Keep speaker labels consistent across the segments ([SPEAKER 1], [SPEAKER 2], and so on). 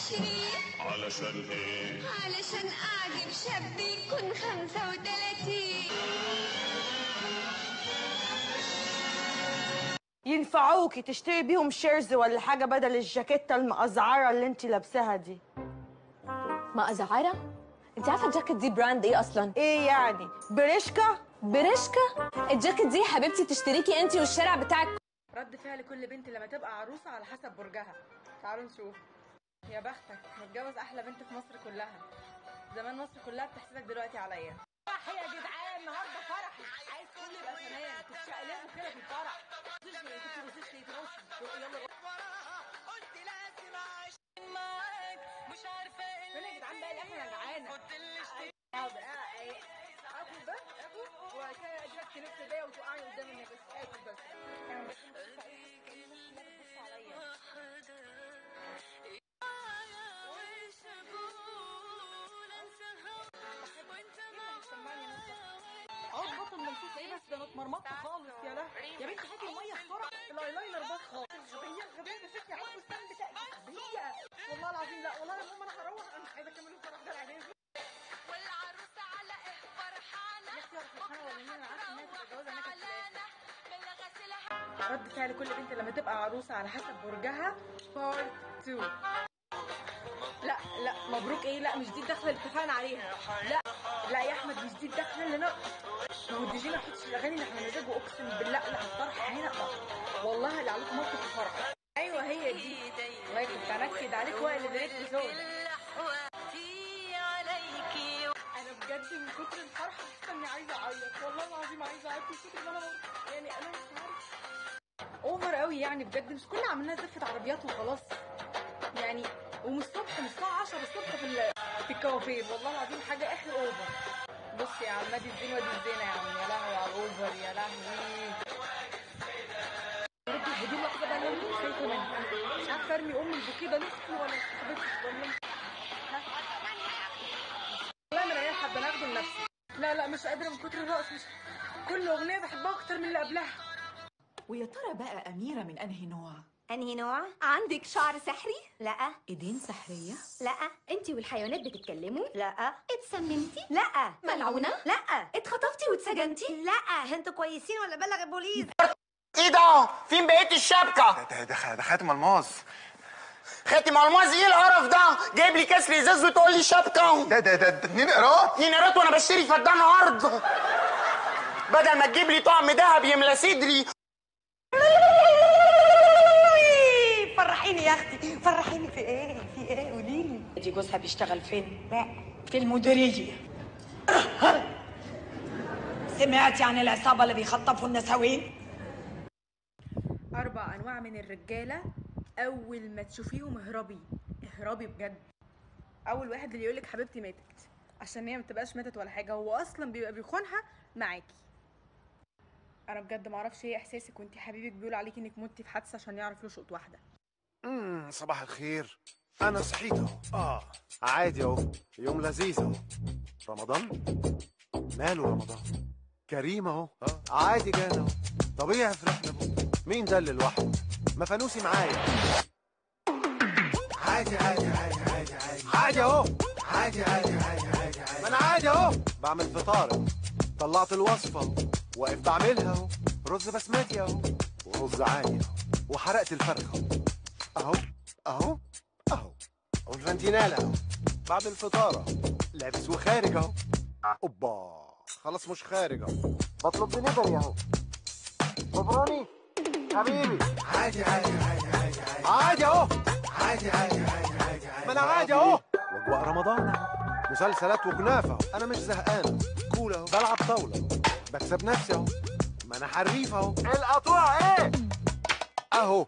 [SPEAKER 1] وعشرين
[SPEAKER 2] علشان ايه
[SPEAKER 1] علشان أعجب شاب يكون خمسة وتلاتين
[SPEAKER 3] ينفعوكي تشتري بيهم شيرز ولا حاجه بدل الجاكيته المقزعره اللي انت لابساها دي
[SPEAKER 4] ما أزعارة انت عارفه الجاكيت دي براند ايه اصلا
[SPEAKER 3] ايه يعني بريشكا
[SPEAKER 4] بريشكا الجاكيت دي يا حبيبتي تشتريكي انت والشارع بتاعك
[SPEAKER 3] رد فعل كل بنت لما تبقى عروسه على حسب برجها تعالوا نشوف يا بختك متجوز احلى بنت في مصر كلها زمان مصر كلها بتحسدك دلوقتي عليا فرح يا جدعان النهارده فرحي عايز كل يبقى تمام تتشقلبوا كده في الفرح تشتري تترصي تترصي يلا فين يا جدعان بقى الاكل انا جعانه حاضر آه، آه، اكل بس اكل وبعد كده اجيبك تلف بيا وتوقعني قدام الناس بس اكل بس أنا مش ببص عليا. اه بطل منفوخ ايه بس ده انا اتمرمطت خالص يا له يا بنتي هاتي ميه بسرعه الايلاينر باظ خالص غبيه غبيه يا ستي عارفه الستاند بتاعي غبيه والله العظيم لا والله يا ماما انا هروح انا مش عايزه اكمل الفرح ده العجيز
[SPEAKER 1] والعروسة على إيه فرحانة
[SPEAKER 3] يا اختي انا فرحانه ولا مين انا عارفه انها تتجوز انا كانت
[SPEAKER 1] زعلانة من غسلها
[SPEAKER 3] رد فعل كل بنت لما تبقى عروسة على حسب برجها بارت 2 لا لا مبروك ايه لا مش دي الدخله اللي اتفقنا عليها لا لا يا احمد مش دي الدخله اللي انا ما هو الدي جي ما حطش الاغاني اللي على مزاجه اقسم بالله لا الفرح هنا والله اللي عليكم موقف الفرح ايوه هي دي والله كنت انكد عليك وائل اللي دريت بزود انا بجد من كتر الفرحه حاسه اني عايزه اعيط والله العظيم عايزه اعيط من كتر ما انا مبسوطة. يعني انا مش عارفه اوفر قوي يعني بجد مش كنا عملناها زفه عربيات وخلاص يعني ومن الصبح من الساعه 10 الصبح في ال- في الكوافير والله العظيم حاجه اخر اوفر بص يا عم نادي الزين وادي الزينه يا عم يا لهوي على الاوفر يا لهوي رد الهدوم بقى كده بقى انا مش خايفه منها مش عارفه ارمي ام البوكيه ده لاختي ولا حبيبتي ولا ها؟ والله مريحه ده انا اخده لنفسي لا لا مش قادره من كتر الرقص مش كل اغنيه بحبها اكتر من اللي قبلها
[SPEAKER 5] ويا ترى بقى أميرة من أنهي نوع؟
[SPEAKER 6] انهي نوع عندك شعر سحري لا
[SPEAKER 5] إيدين سحرية؟
[SPEAKER 6] لا انتي والحيوانات بتتكلموا لا اتسممتي
[SPEAKER 4] لا
[SPEAKER 6] ملعونه
[SPEAKER 4] لا
[SPEAKER 6] اتخطفتي واتسجنتي لا انتوا كويسين ولا بلغ البوليس
[SPEAKER 7] ايه ده؟ فين بقية الشبكة؟
[SPEAKER 8] ده ده ده خاتم الماظ
[SPEAKER 7] خاتم الماظ ايه القرف ده؟ جايب لي كاس ازاز وتقول لي شبكة
[SPEAKER 8] ده ده ده ده اتنين قيراط
[SPEAKER 7] اتنين قيراط وانا بشتري فدان ارض بدل ما تجيب لي طقم دهب يملى صدري
[SPEAKER 3] فرحيني يا اختي فرحيني في ايه في ايه قولي لي دي جوزها بيشتغل فين لا
[SPEAKER 5] في المديرية سمعتي عن العصابة اللي بيخطفوا النساوين؟
[SPEAKER 3] اربع انواع من الرجاله اول ما تشوفيهم اهربي اهربي بجد اول واحد اللي يقولك حبيبتي ماتت عشان هي ما تبقاش ماتت ولا حاجه هو اصلا بيبقى بيخونها معاكي انا بجد ما اعرفش ايه احساسك وانتي حبيبك بيقول عليكي انك متي في حادثه عشان يعرف يشقط واحده
[SPEAKER 8] امم صباح الخير انا صحيت اهو اه عادي اهو يوم لذيذ اهو رمضان ماله رمضان كريم اهو اه عادي جانا اهو طبيعي فرحنا بكره مين ده اللي لوحده ما فانوسي معايا عادي عادي عادي عادي عادي عادي اهو عادي عادي عادي عادي عادي ما انا عادي اهو بعمل فطار اهو طلعت الوصفه اهو واقف بعملها اهو رز بسمتي اهو ورز عادي اهو وحرقت الفرخه اهو اهو اهو والفانتينالا اهو بعد الفطار اهو لابس وخارج اهو اوبا خلاص مش خارج اهو بطلب دليفري اهو مبروني حبيبي عادي عادي عادي عادي عادي عادي اهو عادي عادي عادي عادي عادي ما انا عادي اهو واجواء رمضان اهو مسلسلات وكنافه اهو انا مش زهقان كول اهو بلعب طاوله اهو بكسب نفسي اهو ما انا حريف اهو القطوع ايه اهو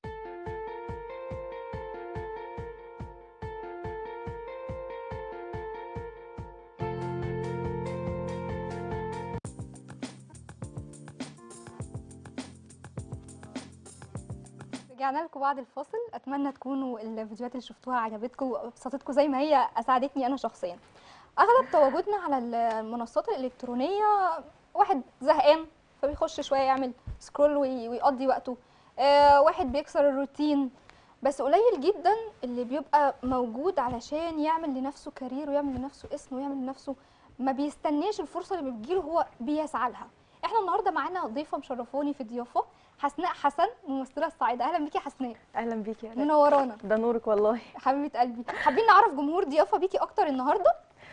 [SPEAKER 9] رجعنا لكم بعد الفاصل اتمنى تكونوا الفيديوهات اللي شفتوها عجبتكم وابسطتكم زي ما هي اسعدتني انا شخصيا اغلب تواجدنا على المنصات الالكترونيه واحد زهقان فبيخش شويه يعمل سكرول وي- ويقضي وقته آه واحد بيكسر الروتين بس قليل جدا اللي بيبقى موجود علشان يعمل لنفسه كارير ويعمل لنفسه اسم ويعمل لنفسه ما بيستناش الفرصه اللي بتجيله هو بيسعى لها احنا النهارده معانا ضيفه مشرفوني في الضيافه حسناء حسن ممثله الصعيده اهلا بيكي يا حسناء
[SPEAKER 4] اهلا بيكي يا آلاء.
[SPEAKER 9] منورانا
[SPEAKER 4] ده نورك والله
[SPEAKER 9] حبيبه قلبي حابين نعرف جمهور ضيافه بيكي اكتر النهارده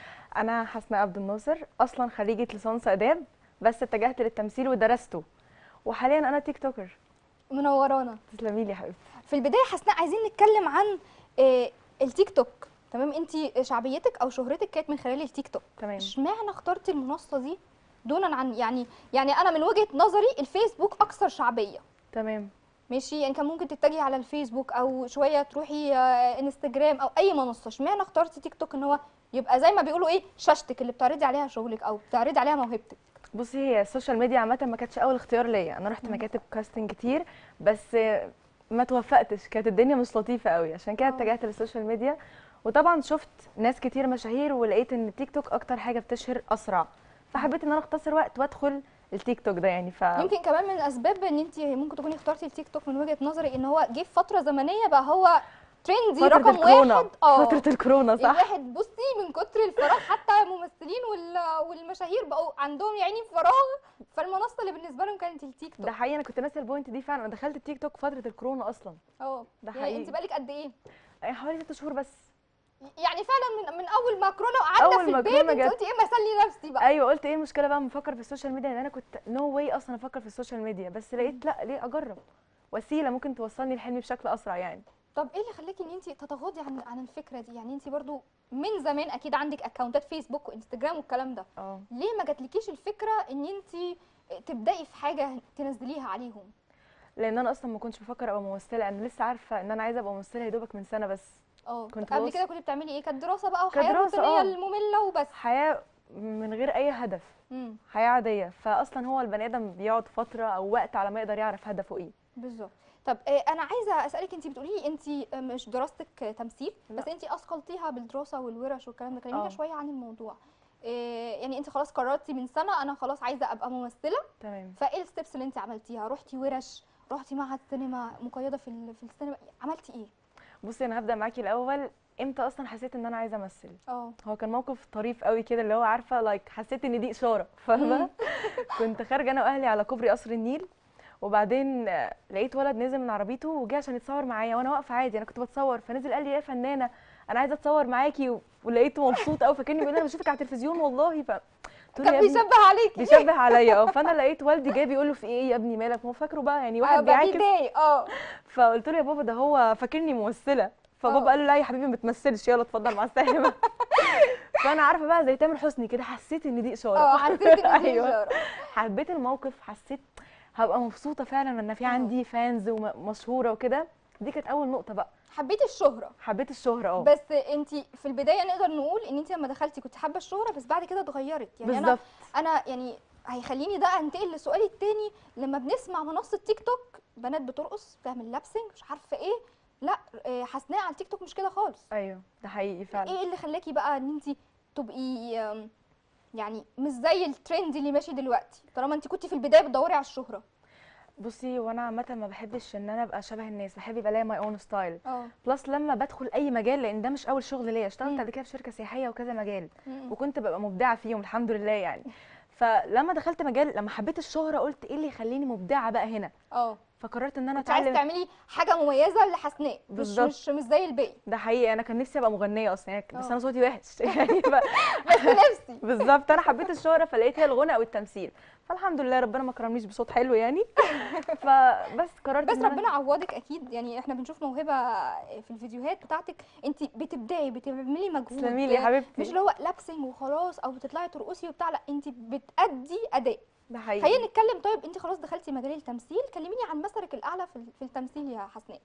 [SPEAKER 4] انا حسناء عبد الناصر اصلا خريجه ليسانس اداب بس اتجهت للتمثيل ودرسته وحاليا انا تيك توكر
[SPEAKER 9] منورانا
[SPEAKER 4] تسلمي لي يا حبيبتي
[SPEAKER 9] في البدايه حسناء عايزين نتكلم عن آه، التيك توك تمام انت شعبيتك او شهرتك كانت من خلال التيك توك
[SPEAKER 4] تمام
[SPEAKER 9] اشمعنى اخترتي المنصه دي دونا عن يعني يعني انا من وجهه نظري الفيسبوك اكثر شعبيه
[SPEAKER 4] تمام
[SPEAKER 9] ماشي يعني كان ممكن تتجهي على الفيسبوك او شويه تروحي آه، انستجرام او اي منصه اشمعنى اخترتي تيك توك ان هو يبقى زي ما بيقولوا ايه شاشتك اللي بتعرضي عليها شغلك او بتعرضي عليها موهبتك
[SPEAKER 4] بصي هي السوشيال ميديا عامه ما كانتش اول اختيار ليا انا رحت مكاتب كاستنج كتير بس ما توفقتش كانت الدنيا مش لطيفه قوي عشان كده
[SPEAKER 9] آه.
[SPEAKER 4] اتجهت للسوشيال ميديا وطبعا شفت ناس كتير مشاهير ولقيت ان التيك توك اكتر حاجه بتشهر اسرع فحبيت ان انا اختصر وقت وادخل التيك توك ده يعني ف
[SPEAKER 9] يمكن كمان من الاسباب ان انت ممكن تكوني اخترتي التيك توك من وجهه نظري ان هو جه في فتره زمنيه بقى هو ترندي
[SPEAKER 4] فتره
[SPEAKER 9] رقم
[SPEAKER 4] الكورونا
[SPEAKER 9] واحد اه
[SPEAKER 4] فتره الكورونا صح
[SPEAKER 9] الواحد بصي من كتر الفراغ حتى الممثلين وال- والمشاهير بقوا عندهم يا عيني فراغ فالمنصه اللي بالنسبه لهم كانت التيك توك
[SPEAKER 4] ده حقيقي انا كنت ناسيه البوينت دي فعلا انا دخلت التيك توك فتره الكورونا اصلا
[SPEAKER 9] اه
[SPEAKER 4] ده
[SPEAKER 9] يعني
[SPEAKER 4] حقيقي
[SPEAKER 9] انت بقالك قد ايه
[SPEAKER 4] يعني حوالي ست شهور بس
[SPEAKER 9] يعني فعلا من من اول ما كورونا وقعدنا
[SPEAKER 4] أول
[SPEAKER 9] في
[SPEAKER 4] ما
[SPEAKER 9] البيت
[SPEAKER 4] كورونا
[SPEAKER 9] انت
[SPEAKER 4] جت.
[SPEAKER 9] قلتي ايه ما اسلي نفسي بقى
[SPEAKER 4] ايوه قلت ايه المشكله بقى مفكر في السوشيال ميديا ان انا كنت نو واي اصلا افكر في السوشيال ميديا بس لقيت لا ليه اجرب وسيله ممكن توصلني لحلمي بشكل اسرع يعني
[SPEAKER 9] طب ايه اللي خلاكي ان انت تتغاضي عن عن الفكره دي يعني انت برضو من زمان اكيد عندك اكونتات فيسبوك وانستجرام والكلام ده
[SPEAKER 4] اه
[SPEAKER 9] ليه ما جاتلكيش الفكره ان انت تبداي في حاجه تنزليها عليهم
[SPEAKER 4] لان انا اصلا ما كنتش بفكر ابقى ممثله انا لسه عارفه ان انا عايزه ابقى ممثله يا دوبك من سنه بس
[SPEAKER 9] اه
[SPEAKER 4] كنت
[SPEAKER 9] قبل
[SPEAKER 4] بص-
[SPEAKER 9] كده كنت بتعملي ايه كانت دراسه بقى وحياه
[SPEAKER 4] كدراسة،
[SPEAKER 9] روتينيه
[SPEAKER 4] اه.
[SPEAKER 9] الممله وبس
[SPEAKER 4] حياه من غير اي هدف
[SPEAKER 9] امم
[SPEAKER 4] حياه عاديه فاصلا هو البني ادم بيقعد فتره او وقت على ما يقدر يعرف هدفه ايه
[SPEAKER 9] بالظبط طب آه، انا عايزه اسالك انت بتقولي لي انت مش دراستك آه، تمثيل
[SPEAKER 4] لا.
[SPEAKER 9] بس انت اثقلتيها بالدراسه والورش والكلام ده كلمينا
[SPEAKER 4] اه.
[SPEAKER 9] شويه عن الموضوع آه، يعني انت خلاص قررتي من سنه انا خلاص عايزه ابقى ممثله
[SPEAKER 4] تمام
[SPEAKER 9] فايه الستبس اللي انت عملتيها رحتي ورش رحتي معهد سينما مقيده في ال- في السينما عملتي ايه
[SPEAKER 4] بصي انا هبدا معاكي الاول امتى اصلا حسيت ان انا عايزه امثل
[SPEAKER 9] اه
[SPEAKER 4] هو كان موقف طريف قوي كده اللي هو عارفه لايك حسيت ان دي اشاره فاهمه كنت خارجه انا واهلي على كوبري قصر النيل وبعدين آه، لقيت ولد نزل من عربيته وجه عشان يتصور معايا وانا واقفه عادي انا كنت بتصور فنزل قال لي يا فنانه انا عايزه اتصور معاكي و- ولقيته مبسوط قوي فكاني بيقول لي انا بشوفك على التلفزيون والله ف قلت له
[SPEAKER 9] كان
[SPEAKER 4] يا ابني-
[SPEAKER 9] بيشبه عليكي
[SPEAKER 4] بيشبه عليا اه فانا لقيت والدي جاي بيقول له في ايه يا ابني مالك هو فاكره بقى يعني
[SPEAKER 9] آه،
[SPEAKER 4] واحد
[SPEAKER 9] بقى
[SPEAKER 4] بيعاكس
[SPEAKER 9] بيتضايق اه
[SPEAKER 4] فقلت له يا بابا ده هو فاكرني ممثله فبابا
[SPEAKER 9] اه.
[SPEAKER 4] قال له لا يا حبيبي ما بتمثلش يلا اتفضل مع السلامه فانا عارفه بقى زي تامر حسني كده حسيت ان دي اشاره
[SPEAKER 9] اه حسيت ان دي
[SPEAKER 4] أيوة.
[SPEAKER 9] إشارة.
[SPEAKER 4] حبيت الموقف حسيت هبقى مبسوطه فعلا ان في
[SPEAKER 9] اه.
[SPEAKER 4] عندي فانز ومشهوره وكده دي كانت اول نقطه بقى
[SPEAKER 9] حبيتي الشهره
[SPEAKER 4] حبيت الشهره اه
[SPEAKER 9] بس انت في البدايه نقدر نقول ان انت لما دخلتي كنت حابه الشهره بس بعد كده اتغيرت يعني انا
[SPEAKER 4] بالظبط
[SPEAKER 9] انا يعني هيخليني ده انتقل لسؤالي التاني لما بنسمع منصه تيك توك بنات بترقص بتعمل لابسنج مش عارفه ايه لا آه، حسناء على التيك توك مش كده خالص
[SPEAKER 4] ايوه ده حقيقي فعلا
[SPEAKER 9] ايه اللي خلاكي بقى ان انت تبقي آم، يعني مش زي الترند اللي ماشي دلوقتي طالما انت كنتي في البدايه بتدوري على الشهره
[SPEAKER 4] بصي وانا عامه ما بحبش ان انا ابقى شبه الناس بحب يبقى ليا ماي اون ستايل
[SPEAKER 9] اه
[SPEAKER 4] بلس لما بدخل اي مجال لان ده مش اول شغل ليا اشتغلت
[SPEAKER 9] مم.
[SPEAKER 4] قبل كده في شركه سياحيه وكذا مجال
[SPEAKER 9] م- م.
[SPEAKER 4] وكنت ببقى مبدعه فيهم الحمد لله يعني فلما دخلت مجال لما حبيت الشهره قلت ايه اللي يخليني مبدعه بقى هنا
[SPEAKER 9] اه
[SPEAKER 4] فقررت ان انا
[SPEAKER 9] انت عايزه
[SPEAKER 4] اتعلم
[SPEAKER 9] تعملي حاجه مميزه لحسناء مش
[SPEAKER 4] بالظبط.
[SPEAKER 9] مش مش زي الباقي
[SPEAKER 4] ده حقيقي انا كان نفسي ابقى مغنيه اصلا يعني بس
[SPEAKER 9] اه.
[SPEAKER 4] انا صوتي وحش يعني ف...
[SPEAKER 9] بس نفسي
[SPEAKER 4] بالظبط انا حبيت الشهره فلقيت هي الغنى او التمثيل فالحمد لله ربنا ما كرمنيش بصوت حلو يعني فبس قررت
[SPEAKER 9] بس
[SPEAKER 4] إن أنا-
[SPEAKER 9] ربنا عوضك اكيد يعني احنا بنشوف موهبه في الفيديوهات بتاعتك انت بتبدعي بتعملي مجهود
[SPEAKER 4] تسلمي لي يا حبيبتي
[SPEAKER 9] مش اللي هو لابسنج وخلاص او بتطلعي ترقصي وبتاع لا انت بتأدي اداء
[SPEAKER 4] ده حقيقي
[SPEAKER 9] خلينا نتكلم طيب انت خلاص دخلتي مجال التمثيل كلميني عن مسارك الاعلى في في التمثيل يا حسناء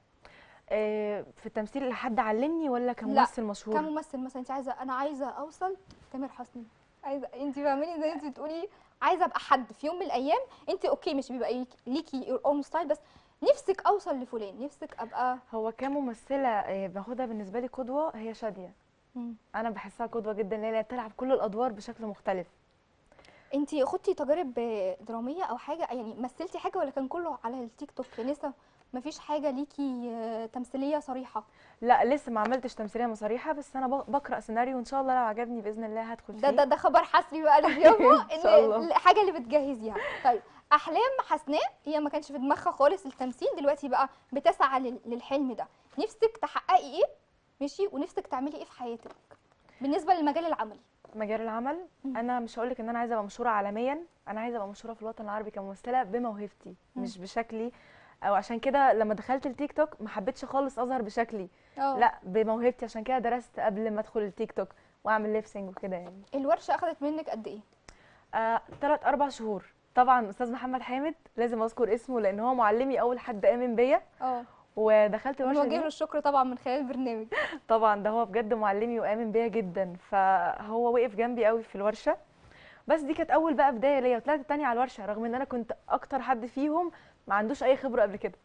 [SPEAKER 4] آه، في التمثيل حد علمني ولا كممثل مشهور
[SPEAKER 9] كممثل مثلا انت عايزه انا عايزه اوصل تامر حسني عايزه انت فاهماني زي انت بتقولي عايزه ابقى حد في يوم من الايام انت اوكي مش بيبقى ليك- ليكي يور اون ستايل بس نفسك اوصل لفلان نفسك ابقى
[SPEAKER 4] هو كممثله آه، باخدها بالنسبه لي قدوه هي شاديه
[SPEAKER 9] مم.
[SPEAKER 4] انا بحسها قدوه جدا لان هي بتلعب كل الادوار بشكل مختلف
[SPEAKER 9] انت خدتي تجارب دراميه او حاجه يعني مثلتي حاجه ولا كان كله على التيك توك لسه مفيش حاجه ليكي آه، تمثيليه صريحه
[SPEAKER 4] لا لسه ما عملتش تمثيليه صريحه بس انا ب- بقرا سيناريو وان شاء الله لو عجبني باذن الله هدخل فيه
[SPEAKER 9] ده ده ده خبر حسري بقى لضيافه
[SPEAKER 4] إن شاء الله.
[SPEAKER 9] ان الحاجه اللي بتجهزيها طيب احلام حسناء هي ما كانش في دماغها خالص التمثيل دلوقتي بقى بتسعى لل- للحلم ده نفسك تحققي ايه ماشي ونفسك تعملي ايه في حياتك بالنسبه للمجال العملي
[SPEAKER 4] مجال العمل انا مش هقول لك ان انا عايزه ابقى مشهوره عالميا انا عايزه ابقى مشهوره في الوطن العربي كممثله بموهبتي مش بشكلي او عشان كده لما دخلت التيك توك ما حبيتش خالص اظهر بشكلي
[SPEAKER 9] اه
[SPEAKER 4] لا بموهبتي عشان كده درست قبل ما ادخل التيك توك واعمل ليبسينج وكده يعني
[SPEAKER 9] الورشه اخذت منك قد ايه
[SPEAKER 4] آه، تلات اربع شهور طبعا استاذ محمد حامد لازم اذكر اسمه لان هو معلمي اول حد امن بيا
[SPEAKER 9] اه
[SPEAKER 4] ودخلت الورشه
[SPEAKER 9] بنوجه
[SPEAKER 4] دي
[SPEAKER 9] له الشكر طبعا من خلال البرنامج
[SPEAKER 4] طبعا ده هو بجد معلمي وامن بيا جدا فهو وقف جنبي قوي في الورشه بس دي كانت اول بقى بدايه ليا وطلعت التانية على الورشه رغم ان انا كنت اكتر حد فيهم ما عندوش اي خبره قبل كده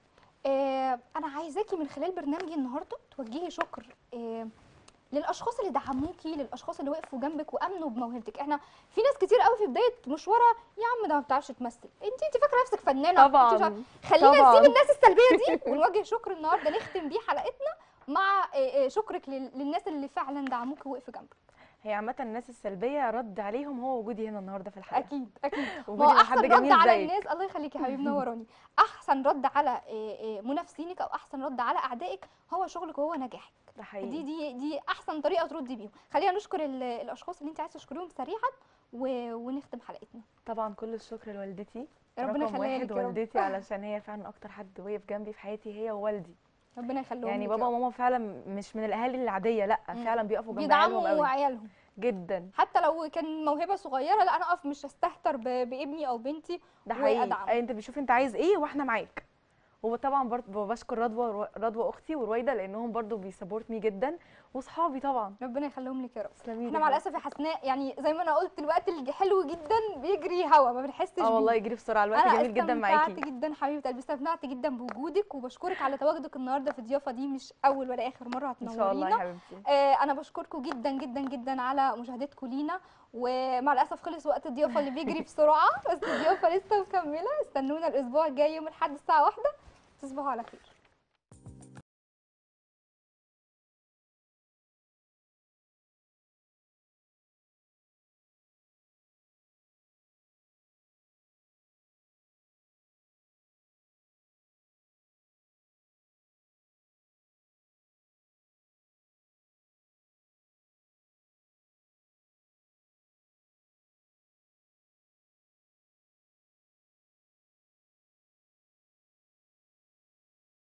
[SPEAKER 9] آه انا عايزاكي من خلال برنامجي النهارده توجهي شكر آه للاشخاص اللي دعموكي للاشخاص اللي وقفوا جنبك وامنوا بموهبتك احنا في ناس كتير قوي في بدايه مشوارها يا عم ده ما بتعرفش تمثل انت انت فاكره نفسك فنانه
[SPEAKER 4] طبعاً.
[SPEAKER 9] أنت مش عارفة- خلينا
[SPEAKER 4] طبعاً.
[SPEAKER 9] نسيب الناس السلبيه دي ونوجه شكر النهارده نختم بيه حلقتنا مع آه، آه، شكرك لل- للناس اللي فعلا دعموكي ووقفوا جنبك
[SPEAKER 4] هي عامه الناس السلبيه رد عليهم هو وجودي هنا النهارده في الحلقه
[SPEAKER 9] اكيد اكيد ما
[SPEAKER 4] وجودي
[SPEAKER 9] هو
[SPEAKER 4] مع
[SPEAKER 9] احسن
[SPEAKER 4] حد
[SPEAKER 9] رد
[SPEAKER 4] جميل
[SPEAKER 9] على
[SPEAKER 4] زيك
[SPEAKER 9] الناس الله يخليكي يا حبيبي نوراني احسن رد على آه، آه، منافسينك او احسن رد على اعدائك هو شغلك وهو نجاحك
[SPEAKER 4] ده حقيقي
[SPEAKER 9] دي دي دي احسن طريقه تردي بيهم خلينا نشكر ال- الاشخاص اللي انت عايزه تشكريهم سريعا و... ونختم حلقتنا
[SPEAKER 4] طبعا كل الشكر لوالدتي
[SPEAKER 9] ربنا
[SPEAKER 4] رقم
[SPEAKER 9] يخليها
[SPEAKER 4] واحد
[SPEAKER 9] لك يا رب.
[SPEAKER 4] والدتي علشان هي فعلا اكتر حد وقف جنبي في حياتي هي ووالدي
[SPEAKER 9] ربنا يخليهم
[SPEAKER 4] يعني
[SPEAKER 9] لك
[SPEAKER 4] بابا
[SPEAKER 9] يا رب.
[SPEAKER 4] وماما فعلا مش من الاهالي العاديه لا
[SPEAKER 9] مم.
[SPEAKER 4] فعلا بيقفوا جنب عيالهم
[SPEAKER 9] بيدعموا
[SPEAKER 4] قوي
[SPEAKER 9] عيالهم
[SPEAKER 4] جدا
[SPEAKER 9] حتى لو كان موهبه صغيره لا انا اقف مش هستهتر ب... بابني او بنتي
[SPEAKER 4] ده حقيقي
[SPEAKER 9] وأدعم.
[SPEAKER 4] أي انت بتشوف انت عايز ايه واحنا معاك وطبعا برضه بشكر رضوى رضوى اختي ورويده لانهم برضه بيسبورت مي جدا واصحابي طبعا
[SPEAKER 9] ربنا يخليهم لك يا رب
[SPEAKER 4] تسلمي
[SPEAKER 9] احنا
[SPEAKER 4] لي
[SPEAKER 9] مع
[SPEAKER 4] يا
[SPEAKER 9] الاسف يا حسناء يعني زي ما انا قلت الوقت الحلو جدا بيجري هوا ما بنحسش
[SPEAKER 4] اه والله
[SPEAKER 9] بيه.
[SPEAKER 4] يجري بسرعه الوقت
[SPEAKER 9] انا
[SPEAKER 4] جميل جدا
[SPEAKER 9] استمتعت
[SPEAKER 4] معاكي
[SPEAKER 9] جدا حبيبه قلبي استمتعت جدا بوجودك وبشكرك على تواجدك النهارده في الضيافه دي مش اول ولا اخر مره
[SPEAKER 4] ان شاء الله يا
[SPEAKER 9] هتنورينا
[SPEAKER 4] حبيبتي
[SPEAKER 9] آه انا بشكركم جدا جدا جدا على مشاهدتكم لينا ومع الاسف خلص وقت الضيافه اللي بيجري بسرعه بس الضيافه لسه مكمله استنونا الاسبوع الجاي يوم الاحد الساعه واحدة تصبحوا على خير